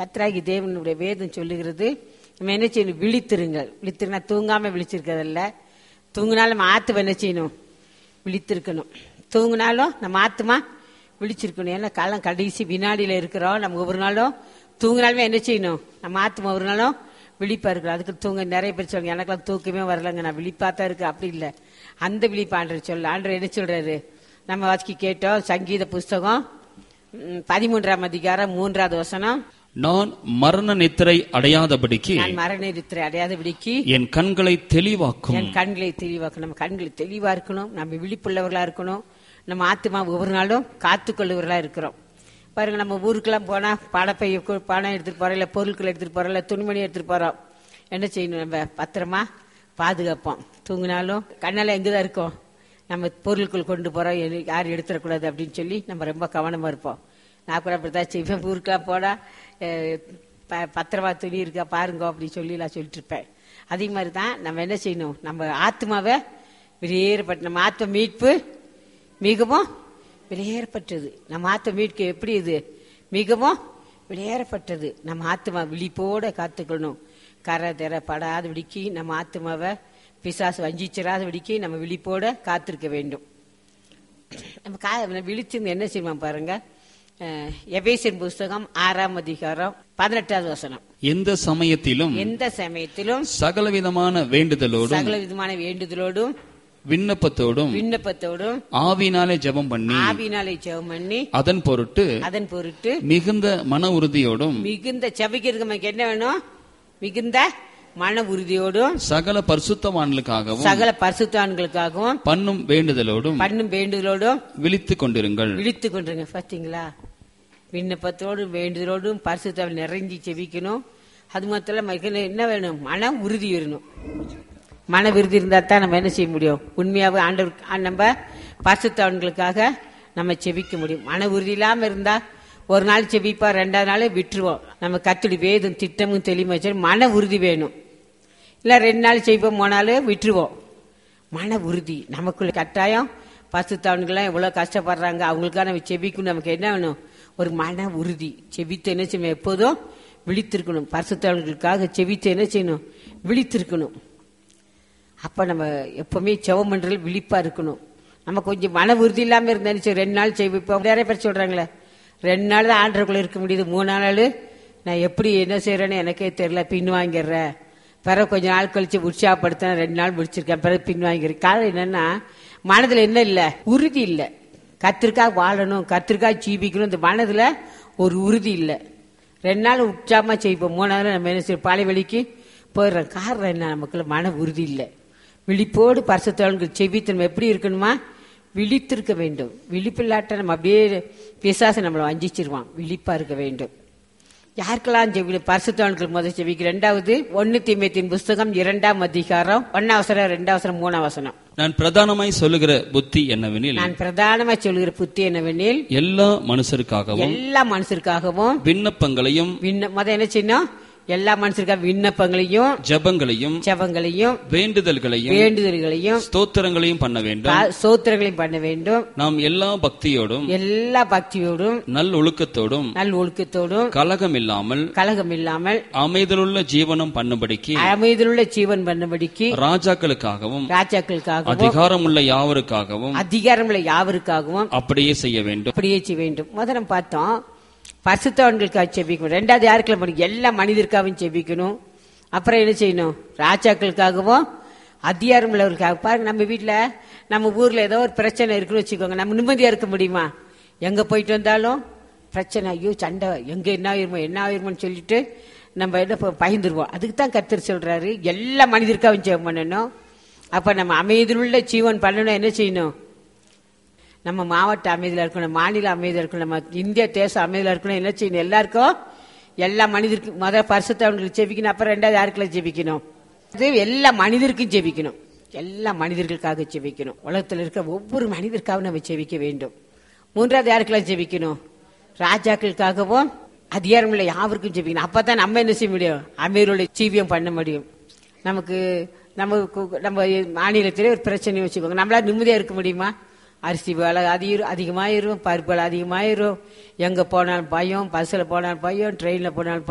கத்ராகி தேவனுடைய வேதம் சொல்லுகிறது நம்ம என்ன செய்யணும் விழித்திருங்கள் விழித்திருந்தா தூங்காம விழிச்சிருக்கிறதில்ல தூங்கினாலும் நம்ம ஆத்துவ என்ன செய்யணும் விழித்திருக்கணும் தூங்கினாலும் நம்ம ஆத்துமா விழிச்சிருக்கணும் ஏன்னா காலம் கடைசி வினாடியில இருக்கிறோம் நம்ம ஒவ்வொரு நாளும் தூங்கினாலுமே என்ன செய்யணும் நம்ம ஆத்துமா ஒரு நாளும் விழிப்பா இருக்கிறோம் அதுக்கு தூங்க நிறைய பேர் சொல்லுங்க எனக்கெல்லாம் தூக்கமே வரலங்க நான் விழிப்பா தான் இருக்கு அப்படி இல்லை அந்த விழிப்பு ஆண்டர் சொல்ல ஆண்டர் என்ன சொல்றாரு நம்ம வாசிக்க கேட்டோம் சங்கீத புஸ்தகம் ம், பதிமூன்றாம் அதிகாரம் மூன்றாவது வசனம் நான் மரண நித்திரை அடையாதபடிக்கு நான் மரண இருத்திரை அடையாதபடிக்கு என் கண்களை தெளிவாக்கும் என் கண்களை தெளிவாக்கணும் நம்ம கண்கள் தெளிவா இருக்கணும் நம்ம விழிப்புள்ளவர்களா இருக்கணும் நம்ம ஆத்மா ஒவ்வொரு நாளும் காத்துக்கொள்ளுவர்களா இருக்கிறோம் பாருங்க நம்ம ஊருக்கெல்லாம் போனா பணப்பைய கு- பணம் எடுத்துட்டு போறோம் இல்ல பொருட்கள் எடுத்துட்டு போறோம் இல்ல துணிமணி எடுத்துட்டு போறோம் என்ன செய்யணும் நம்ம பத்திரமா பாதுகாப்போம் தூங்கினாலும் கண்ணால எங்கதான் இருக்கோம் நம்ம பொருட்கள் கொண்டு போறோம் எது- யாரும் எடுத்துடக்கூடாது அப்படின்னு சொல்லி நம்ம ரொம்ப கவனமா இருப்போம் நான் கூட அப்படித்தான் செய்வேன் ஊருக்கெல்லாம் போனா அஹ், ப- பத்திரமா துணி இருக்கா பாருங்க அப்படின்னு சொல்லி நான் சொல்லிட்டு இருப்பேன் அதே மாதிரி தான் நம்ம என்ன செய்யணும் நம்ம ஆத்மாவை வெளியேறப்பட்ட நம்ம ஆத்ம மீட்பு மிகவும் வெளியேறப்பட்டது நம்ம ஆத்ம மீட்பு எப்படி இது மிகவும் வெளியேறப்பட்டது நம்ம ஆத்மா விழிப்போட காத்துக்கணும் கரை தெர படாதபடிக்கு நம்ம ஆத்மாவை பிசாசு வஞ்சிச்சிடாதபடிக்கு நம்ம விழிப்போட காத்திருக்க வேண்டும் நம்ம கா விழிச்சிருந்து என்ன செய்வோம் பாருங்க அஹ், எபேசியன் புஸ்தகம் ஆறாம் அதிகாரம் பதினெட்டாவது வசனம் எந்த சமயத்திலும் எந்த சமயத்திலும் சகலவிதமான வேண்டுதலோடும் சகல விதமான வேண்டுதலோடும் விண்ணப்பத்தோடும் விண்ணப்பத்தோடும் ஆவினாலே ஜெபம் பண்ணி ஆவினாலே ஜெபம் பண்ணி அதன் பொருட்டு அதன் பொருட்டு மிகுந்த மன உறுதியோடும் மிகுந்த செபிக்கிறதுக்கு நமக்கு என்ன வேணும் மிகுந்த மன உறுதியோடும் சகல பரிசுத்தவான்களுக்காகவும் சகல பரிசுத்தான்களுக்காகவும் பண்ணும் வேண்டுதலோடும் பண்ணும் வேண்டுதலோடும் விழித்துக் கொண்டிருங்கள் விழித்து கொண்டுருங்க பாத்தீங்களா விண்ணப்பத்தோடும் வேண்டுதலோடும் பரிசுத்தாவில் நிறைஞ்சி செபிக்கணும் அது மாத்திரம் நமக்கு என்ன வேணும் மன உறுதி வரணும் மன விருதி இருந்தா தான் நம்ம என்ன செய்ய முடியும் உண்மையாவே ஆண்டவர் ஆ, நம்ம பரிசுத்தவன்களுக்காக நம்ம செபிக்க முடியும் மன உறுதி இல்லாம இருந்தா ஒரு நாள் செபிப்பா ரெண்டாவது நாள் விட்டுருவோம் நம்ம கத்துடி வேதம் திட்டமும் தெளிவுமா வச்சு மன உறுதி வேணும் இல்ல ரெண்டு நாள் செய்வோம் மூணு நாள் விட்டுருவோம் மன உறுதி நமக்குள்ள கட்டாயம் பசுத்தவன்கள்லாம் எவ்வளவு கஷ்டப்படுறாங்க அவங்களுக்காக நம்ம செபிக்கணும் நமக்கு என்ன வேணும் ஒரு மன உறுதி செபித்து என்ன செய்யணும் எப்போதும் விழித்திருக்கணும் பரிசுத்தவன்களுக்காக செபித்து என்ன செய்யணும் விழித்திருக்கணும் அப்ப நம்ம எப்பவுமே செவம் பண்றது விழிப்பா இருக்கணும் நம்ம கொஞ்சம் மன உறுதி இல்லாம இருந்தாலும் சரி ரெண்டு நாள் செய்வோம் இப்போ நிறைய பேர் சொல்றாங்களே ரெண்டு நாள் தான் ஆண்டருக்குள்ள இருக்க முடியுது மூணு நாள் நான் எப்படி என்ன செய்யறேன்னு எனக்கே தெரியல பின் வாங்கிடுறேன் பிறகு கொஞ்ச நாள் கழிச்சு உற்சாகப்படுத்தின ரெண்டு நாள் முடிச்சிருக்கேன் பிறகு பின் வாங்கிடுறேன் காரணம் என்னன்னா மனதுல என்ன இல்ல உறுதி இல்ல கத்திரிக்காய் வாழணும் கத்திரிக்காய் ஜீவிக்கணும் இந்த மனதுல ஒரு உறுதி இல்ல ரெண்டு நாள் உற்சாகமா செய்வோம் மூணாவது நம்ம என்ன செய்வோம் பாலை வலிக்கு போயிடுறோம் காரணம் என்ன நமக்குள்ள மன உறுதி இல்லை விழிப்போடு பரிசுத்தவன்கள் செவித்து நம்ம எப்படி இருக்கணுமா விழித்திருக்க வேண்டும் விழிப்பில்லாட்ட நம்ம அப்படியே பிசாசு நம்மளை வஞ்சிச்சிருவான் விழிப்பா இருக்க வேண்டும் யாருக்கெல்லாம் செவி பரிசுத்தவன்கள் முதல் செவிக்கு ரெண்டாவது ஒன்னு தீமையத்தின் புஸ்தகம் இரண்டாம் அதிகாரம் ஒன்னாவசரம் ரெண்டாவசரம் மூணாவசனம் நான் பிரதானமாய் சொல்லுகிற புத்தி என்னவெனில் நான் பிரதானமா சொல்கிற புத்தி என்னவெனில் எல்லா மனுஷருக்காகவும் எல்லா மனுஷருக்காகவும் விண்ணப்பங்களையும் விண்ண முத என்ன செய்யணும் எல்லா மனுஷருக்காக விண்ணப்பங்களையும் ஜெபங்களையும் ஜெபங்களையும் வேண்டுதல்களையும் வேண்டுதல்களையும் ஸ்தோத்திரங்களையும் பண்ண வேண்டும் பா- சோத்திரங்களையும் பண்ண வேண்டும் நாம் எல்லா பக்தியோடும் எல்லா பக்தியோடும் நல் ஒழுக்கத்தோடும் நல் ஒழுக்கத்தோடும் கலகம் இல்லாமல் கலகம் இல்லாமல் அமைதலுள்ள ஜீவனம் பண்ணும்படிக்கு அமைதியுள்ள ஜீவன் பண்ணும்படிக்கு ராஜாக்களுக்காகவும் ராஜாக்களுக்காகவும் அதிகாரமுள்ள யாவருக்காகவும் அதிகாரமுள்ள யாவருக்காகவும் அப்படியே செய்ய வேண்டும் அப்படியே செய்ய வேண்டும் முதல்ல பார்த்தோம் பரிசுத்தவன்களுக்காக செபிக்கணும் ரெண்டாவது யாருக்குள்ள பண்ணி எல்லா மனிதருக்காகவும் செபிக்கணும் அப்புறம் என்ன செய்யணும் ராஜாக்களுக்காகவும் அதிகாரம் உள்ளவர்களுக்காக பாருங்க நம்ம வீட்ல நம்ம ஊர்ல ஏதோ ஒரு பிரச்சனை இருக்குன்னு வச்சுக்கோங்க நம்ம நிம்மதியா இருக்க முடியுமா எங்க போயிட்டு வந்தாலும் பிரச்சனை ஐயோ சண்டை எங்க என்ன ஆயிருமோ என்ன ஆயிருமோன்னு சொல்லிட்டு நம்ம என்ன ப- பயந்துருவோம் அதுக்கு தான் கர்த்தர் சொல்றாரு எல்லா மனிதருக்காகவும் ஜெபம் பண்ணணும் அப்ப நம்ம அமைதியுள்ள ஜீவன் பண்ணணும் என்ன செய்யணும் நம்ம மாவட்ட அமைதியில் இருக்கணும் மாநில அமைதியில் இருக்கணும் நம்ம இந்திய தேச அமைதியில் இருக்கணும் என்ன செய்யணும் எல்லாருக்கும் எல்லா மனிதருக்கும் முதல் பரிசுத்தவங்களுக்கு ஜெபிக்கணும் அப்புறம் ரெண்டாவது யாருக்கெல்லாம் ஜெபிக்கணும் இது எல்லா மனிதருக்கும் ஜெபிக்கணும் எல்லா மனிதர்களுக்காக ஜெபிக்கணும் உலகத்தில் இருக்க ஒவ்வொரு மனிதருக்காகவும் நம்ம ஜெபிக்க வேண்டும் மூன்றாவது யாருக்கெல்லாம் ஜெபிக்கணும் ராஜாக்களுக்காகவும் அதிகாரமுள்ள யாவருக்கும் ஜெபிக்கணும் அப்பதான் நம்ம என்ன செய்ய முடியும் அமீரோட ஜீவியம் பண்ண முடியும் நமக்கு நமக்கு நம்ம மாநிலத்திலே ஒரு பிரச்சனை வச்சுக்கோங்க நம்மளால நிம்மதியா இருக்க முடியுமா அரிசி விலை அதிகம் அதிகமாயிரும் பருப்பு விலை அதிகமாயிரும் எங்க போனாலும் பயம் பஸ்ல போனாலும் பயம் ட்ரெயின்ல போனாலும்